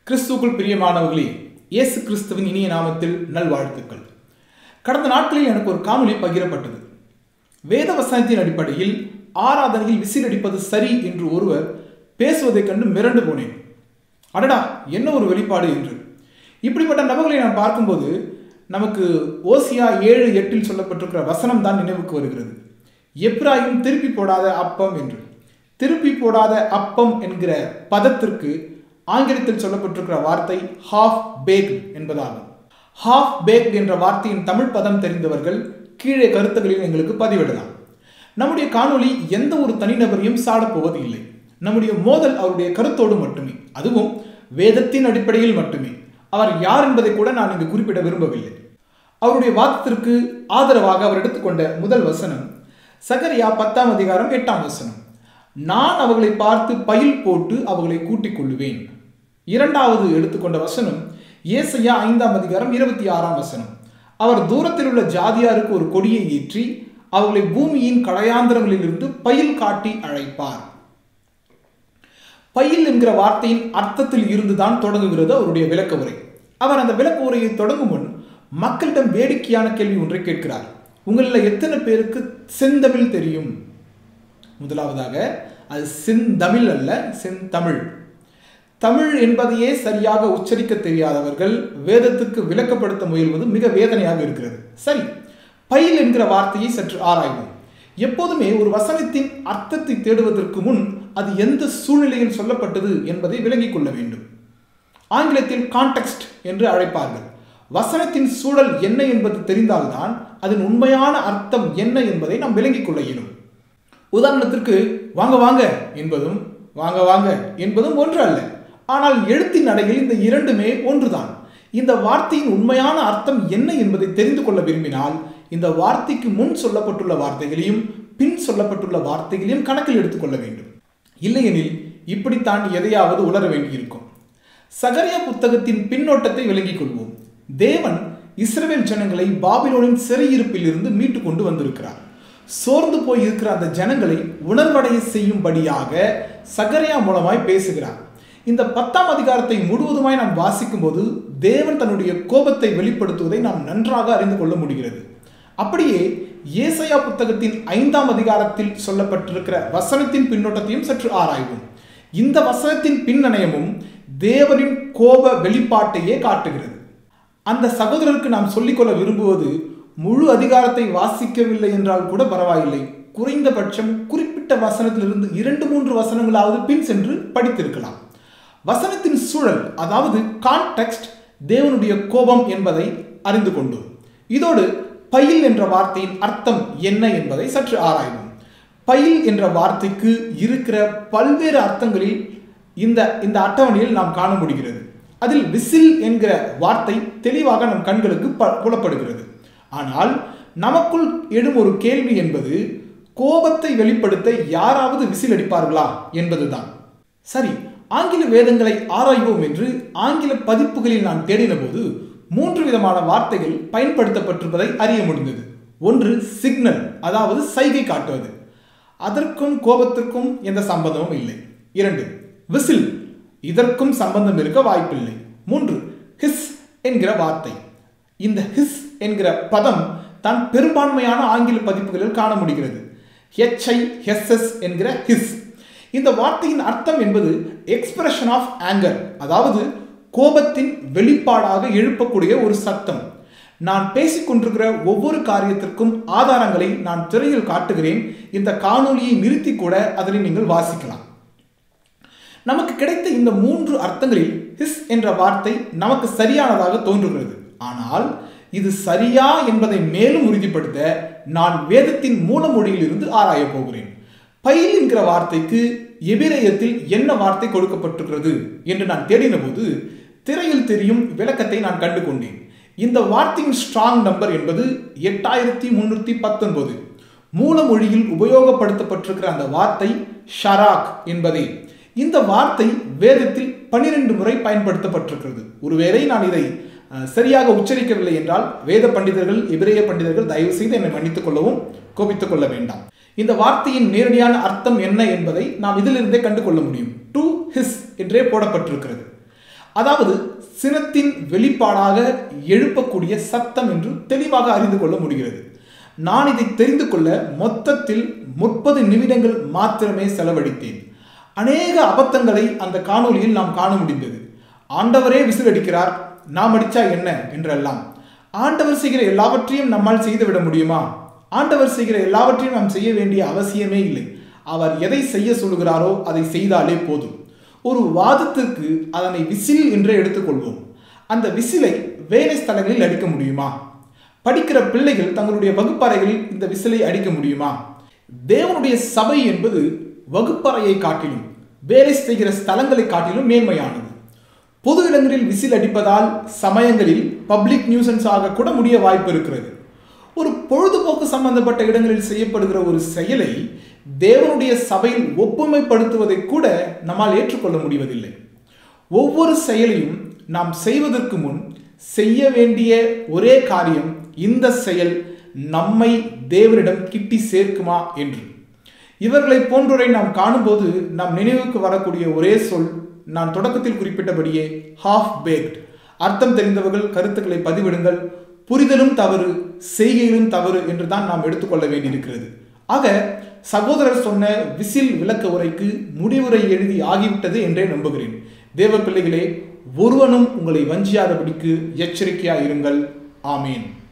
கிறிஸ்துக்குள் பிரியமானவர்களே இயேசு கிறிஸ்துவின் இனிய நாமத்தில் நல்வாழ்த்துக்கள் கடந்த நாட்களில் எனக்கு ஒரு காணொளி பகிரப்பட்டது வேத வசனத்தின் அடிப்படையில் ஆராதனையில் விசில் அடிப்பது சரி என்று ஒருவர் பேசுவதைக் கண்டு மிரண்டு போனேன் அடடா என்ன ஒரு வெளிப்பாடு என்று இப்படிப்பட்ட நபர்களை நான் பார்க்கும்போது நமக்கு ஓசியா ஏழு எட்டில் சொல்லப்பட்டிருக்கிற வசனம் தான் நினைவுக்கு வருகிறது எப்ராயும் திருப்பி போடாத அப்பம் என்று திருப்பி போடாத அப்பம் என்கிற பதத்திற்கு ஆங்கிலத்தில் சொல்லப்பட்டிருக்கிற வார்த்தை ஹாஃப் பேக்ட் என்பதாகும் ஹாஃப் பேக்ட் என்ற வார்த்தையின் தமிழ் பதம் தெரிந்தவர்கள் கீழே கருத்துக்களில் எங்களுக்கு பதிவிடலாம் நம்முடைய காணொளி எந்த ஒரு தனிநபரையும் சாடப்போவது இல்லை நம்முடைய மோதல் அவருடைய கருத்தோடு மட்டுமே அதுவும் வேதத்தின் அடிப்படையில் மட்டுமே அவர் யார் என்பதை கூட நான் இங்கு குறிப்பிட விரும்பவில்லை அவருடைய வாதத்திற்கு ஆதரவாக அவர் எடுத்துக்கொண்ட முதல் வசனம் சகரியா பத்தாம் அதிகாரம் எட்டாம் வசனம் நான் அவர்களை பார்த்து பயில் போட்டு அவர்களை கூட்டிக் கொள்ளுவேன் இரண்டாவது எடுத்துக்கொண்ட வசனம் ஏசையா ஐந்தாம் அதிகாரம் இருபத்தி ஆறாம் வசனம் அவர் தூரத்தில் உள்ள ஜாதியாருக்கு ஒரு கொடியை ஏற்றி அவர்களை பூமியின் கடையாந்திரங்களிலிருந்து பயில் காட்டி அழைப்பார் பயில் என்கிற வார்த்தையின் அர்த்தத்தில் இருந்துதான் தொடங்குகிறது அவருடைய விளக்க உரை அவர் அந்த விளக்க உரையை தொடங்கும் முன் மக்களிடம் வேடிக்கையான கேள்வி ஒன்றை கேட்கிறார் உங்களில் எத்தனை பேருக்கு செந்தமிழ் தெரியும் முதலாவதாக அது செந்தமிழ் அல்ல செந்தமிழ் தமிழ் என்பதையே சரியாக உச்சரிக்க தெரியாதவர்கள் வேதத்துக்கு விளக்கப்படுத்த முயல்வது மிக வேதனையாக இருக்கிறது சரி பயில் என்கிற வார்த்தையை சற்று ஆராய்வோம் எப்போதுமே ஒரு வசனத்தின் அர்த்தத்தை தேடுவதற்கு முன் அது எந்த சூழ்நிலையில் சொல்லப்பட்டது என்பதை விளங்கிக் கொள்ள வேண்டும் ஆங்கிலத்தில் கான்டெக்ஸ்ட் என்று அழைப்பார்கள் வசனத்தின் சூழல் என்ன என்பது தெரிந்தால்தான் அதன் உண்மையான அர்த்தம் என்ன என்பதை நாம் விளங்கிக் கொள்ள இயலும் உதாரணத்திற்கு வாங்க வாங்க என்பதும் வாங்க வாங்க என்பதும் ஒன்று அல்ல ஆனால் எழுத்தின் நடையில் இந்த இரண்டுமே ஒன்றுதான் இந்த வார்த்தையின் உண்மையான அர்த்தம் என்ன என்பதை தெரிந்து கொள்ள விரும்பினால் இந்த வார்த்தைக்கு முன் சொல்லப்பட்டுள்ள வார்த்தைகளையும் பின் சொல்லப்பட்டுள்ள வார்த்தைகளையும் கணக்கில் எடுத்துக்கொள்ள வேண்டும் இல்லையெனில் இப்படித்தான் எதையாவது உணர வேண்டியிருக்கும் சகரியா புத்தகத்தின் பின்னோட்டத்தை விளங்கிக் கொள்வோம் தேவன் இஸ்ரவேல் ஜனங்களை பாபிலோனின் சிறையிருப்பில் இருந்து மீட்டு கொண்டு வந்திருக்கிறார் சோர்ந்து போய் இருக்கிற அந்த ஜனங்களை உணர்வடைய செய்யும்படியாக சகரியா மூலமாய் பேசுகிறார் இந்த பத்தாம் அதிகாரத்தை முழுவதுமாய் நாம் வாசிக்கும் போது தேவன் தன்னுடைய கோபத்தை வெளிப்படுத்துவதை நாம் நன்றாக அறிந்து கொள்ள முடிகிறது அப்படியே ஏசையா புத்தகத்தின் ஐந்தாம் அதிகாரத்தில் சொல்லப்பட்டிருக்கிற வசனத்தின் பின்னோட்டத்தையும் சற்று ஆராய்வோம் இந்த வசனத்தின் பின்னணயமும் தேவனின் கோப வெளிப்பாட்டையே காட்டுகிறது அந்த சகோதரருக்கு நாம் சொல்லிக்கொள்ள விரும்புவது முழு அதிகாரத்தை வாசிக்கவில்லை என்றால் கூட பரவாயில்லை குறைந்தபட்சம் குறிப்பிட்ட வசனத்திலிருந்து இரண்டு மூன்று வசனங்களாவது பின் சென்று படித்திருக்கலாம் வசனத்தின் சூழல் அதாவது கான்டெக்ஸ்ட் தேவனுடைய கோபம் என்பதை அறிந்து கொண்டோம் இதோடு பயில் என்ற வார்த்தையின் அர்த்தம் என்ன என்பதை சற்று ஆராய்வோம் பயில் என்ற வார்த்தைக்கு இருக்கிற பல்வேறு அர்த்தங்களில் இந்த இந்த அட்டவணையில் நாம் காண முடிகிறது அதில் விசில் என்கிற வார்த்தை தெளிவாக நம் கண்களுக்கு புலப்படுகிறது ஆனால் நமக்குள் எழும் ஒரு கேள்வி என்பது கோபத்தை வெளிப்படுத்த யாராவது விசில் அடிப்பார்களா என்பதுதான் சரி ஆங்கில வேதங்களை ஆராய்வோம் என்று ஆங்கில பதிப்புகளில் நான் தேடின போது மூன்று விதமான வார்த்தைகள் பயன்படுத்தப்பட்டிருப்பதை அறிய முடிந்தது ஒன்று சிக்னல் அதாவது சைகை காட்டுவது அதற்கும் கோபத்திற்கும் எந்த சம்பந்தமும் இல்லை இரண்டு விசில் இதற்கும் சம்பந்தம் இருக்க வாய்ப்பில்லை மூன்று ஹிஸ் என்கிற வார்த்தை இந்த ஹிஸ் என்கிற பதம் தான் பெரும்பான்மையான ஆங்கில பதிப்புகளில் காண முடிகிறது ஹெச்ஐ ஹெஸ்எஸ் என்கிற ஹிஸ் இந்த வார்த்தையின் அர்த்தம் என்பது எக்ஸ்பிரஷன் ஆஃப் ஆங்கர் அதாவது கோபத்தின் வெளிப்பாடாக எழுப்பக்கூடிய ஒரு சத்தம் நான் பேசிக்கொண்டிருக்கிற ஒவ்வொரு காரியத்திற்கும் ஆதாரங்களை நான் திரையில் காட்டுகிறேன் இந்த காணொலியை நிறுத்தி கூட அதனை நீங்கள் வாசிக்கலாம் நமக்கு கிடைத்த இந்த மூன்று அர்த்தங்களில் ஹிஸ் என்ற வார்த்தை நமக்கு சரியானதாக தோன்றுகிறது ஆனால் இது சரியா என்பதை மேலும் உறுதிப்படுத்த நான் வேதத்தின் மூலமொழியில் இருந்து ஆராயப் போகிறேன் பயில் என்கிற வார்த்தைக்கு எபிரேயத்தில் என்ன வார்த்தை கொடுக்கப்பட்டிருக்கிறது என்று நான் தேடின போது திரையில் தெரியும் விளக்கத்தை நான் கண்டு கொண்டேன் இந்த வார்த்தையின் ஸ்ட்ராங் நம்பர் என்பது எட்டாயிரத்தி முன்னூற்றி பத்தொன்பது மூலமொழியில் உபயோகப்படுத்தப்பட்டிருக்கிற அந்த வார்த்தை ஷராக் என்பதே இந்த வார்த்தை வேதத்தில் பனிரெண்டு முறை பயன்படுத்தப்பட்டிருக்கிறது ஒருவேளை நான் இதை சரியாக உச்சரிக்கவில்லை என்றால் வேத பண்டிதர்கள் எபிரேய பண்டிதர்கள் தயவு செய்து என்னை மன்னித்துக் கொள்ளவும் கோபித்துக் கொள்ள வேண்டாம் இந்த வார்த்தையின் நேரடியான அர்த்தம் என்ன என்பதை நாம் இதிலிருந்தே கண்டு கொள்ள முடியும் டு ஹிஸ் என்றே போடப்பட்டிருக்கிறது அதாவது சினத்தின் வெளிப்பாடாக எழுப்பக்கூடிய சத்தம் என்று தெளிவாக அறிந்து கொள்ள முடிகிறது நான் இதை தெரிந்து கொள்ள மொத்தத்தில் முப்பது நிமிடங்கள் மாத்திரமே செலவழித்தேன் அநேக அபத்தங்களை அந்த காணொளியில் நாம் காண முடிந்தது ஆண்டவரே விசில் அடிக்கிறார் நாம் அடிச்சா என்ன என்றெல்லாம் ஆண்டவர் செய்கிற எல்லாவற்றையும் நம்மால் செய்துவிட முடியுமா ஆண்டவர் செய்கிற எல்லாவற்றையும் நாம் செய்ய வேண்டிய அவசியமே இல்லை அவர் எதை செய்ய சொல்கிறாரோ அதை செய்தாலே போதும் ஒரு வாதத்திற்கு அதனை விசில் என்றே எடுத்துக்கொள்வோம் அந்த விசிலை வேலை ஸ்தலங்களில் அடிக்க முடியுமா படிக்கிற பிள்ளைகள் தங்களுடைய வகுப்பறைகளில் இந்த விசிலை அடிக்க முடியுமா தேவனுடைய சபை என்பது வகுப்பறையை காட்டிலும் வேலை செய்கிற ஸ்தலங்களை காட்டிலும் மேன்மையானது பொது இடங்களில் விசில் அடிப்பதால் சமயங்களில் பப்ளிக் நியூசன்ஸ் ஆக கூட முடிய வாய்ப்பு இருக்கிறது ஒரு பொழுதுபோக்கு சம்பந்தப்பட்ட இடங்களில் செய்யப்படுகிற ஒரு செயலை தேவனுடைய சபையில் ஒப்புமைப்படுத்துவதை கூட நம்மால் ஏற்றுக்கொள்ள முடிவதில்லை ஒவ்வொரு செயலையும் நாம் செய்வதற்கு முன் செய்ய வேண்டிய ஒரே காரியம் இந்த செயல் நம்மை தேவனிடம் கிட்டி சேர்க்குமா என்று இவர்களை போன்றோரை நாம் காணும்போது நம் நினைவுக்கு வரக்கூடிய ஒரே சொல் நான் தொடக்கத்தில் குறிப்பிட்டபடியே ஹாஃப் பேக்ட் அர்த்தம் தெரிந்தவர்கள் கருத்துக்களை பதிவிடுங்கள் புரிதலும் தவறு செய்கையிலும் தவறு என்று தான் நாம் எடுத்துக்கொள்ள வேண்டியிருக்கிறது ஆக சகோதரர் சொன்ன விசில் விளக்க உரைக்கு முடிவுரை எழுதி ஆகிவிட்டது என்றே நம்புகிறேன் தேவ பிள்ளைகளே ஒருவனும் உங்களை வஞ்சியாதபடிக்கு எச்சரிக்கையா இருங்கள் ஆமீன்